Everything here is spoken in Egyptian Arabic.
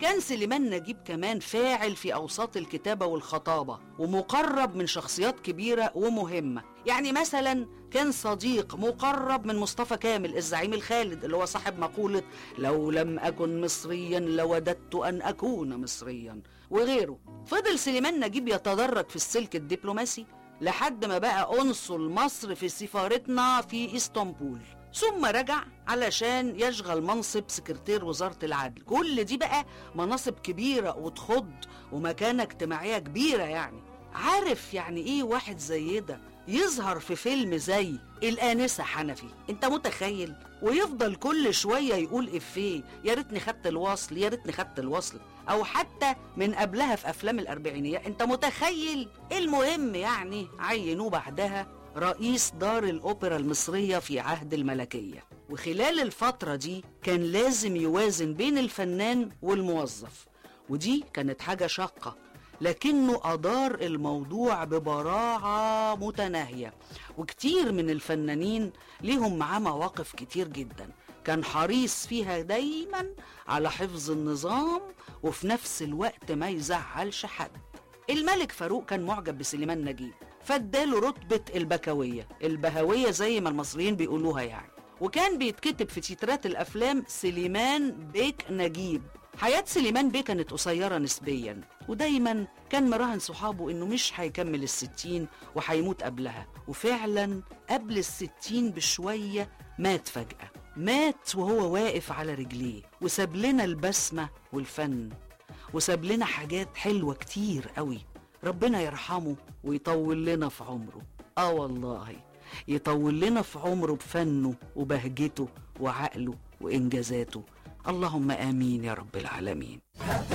كان سليمان نجيب كمان فاعل في أوساط الكتابة والخطابة ومقرب من شخصيات كبيرة ومهمة يعني مثلا كان صديق مقرب من مصطفى كامل الزعيم الخالد اللي هو صاحب مقولة لو لم أكن مصريا لوددت أن أكون مصريا وغيره فضل سليمان نجيب يتدرج في السلك الدبلوماسي لحد ما بقى قنصل مصر في سفارتنا في اسطنبول ثم رجع علشان يشغل منصب سكرتير وزارة العدل كل دي بقى مناصب كبيرة وتخض ومكانة اجتماعية كبيرة يعني عارف يعني ايه واحد زي ده يظهر في فيلم زي الآنسة حنفي انت متخيل ويفضل كل شوية يقول إفيه يا ريتني خدت الوصل يا ريتني خدت الوصل أو حتى من قبلها في أفلام الأربعينية انت متخيل المهم يعني عينوه بعدها رئيس دار الأوبرا المصرية في عهد الملكية وخلال الفترة دي كان لازم يوازن بين الفنان والموظف ودي كانت حاجة شاقة لكنه أدار الموضوع ببراعة متناهية وكتير من الفنانين ليهم معاه مواقف كتير جدا كان حريص فيها دايما على حفظ النظام وفي نفس الوقت ما يزعلش حد الملك فاروق كان معجب بسليمان نجيب فاداله رتبة البكوية البهوية زي ما المصريين بيقولوها يعني وكان بيتكتب في تترات الأفلام سليمان بيك نجيب حياة سليمان بيه كانت قصيرة نسبيا ودايما كان مراهن صحابه انه مش هيكمل الستين وهيموت قبلها وفعلا قبل الستين بشوية مات فجأة مات وهو واقف على رجليه وساب لنا البسمة والفن وساب لنا حاجات حلوة كتير قوي ربنا يرحمه ويطول لنا في عمره اه والله يطول لنا في عمره بفنه وبهجته وعقله وإنجازاته اللهم آمين يا رب العالمين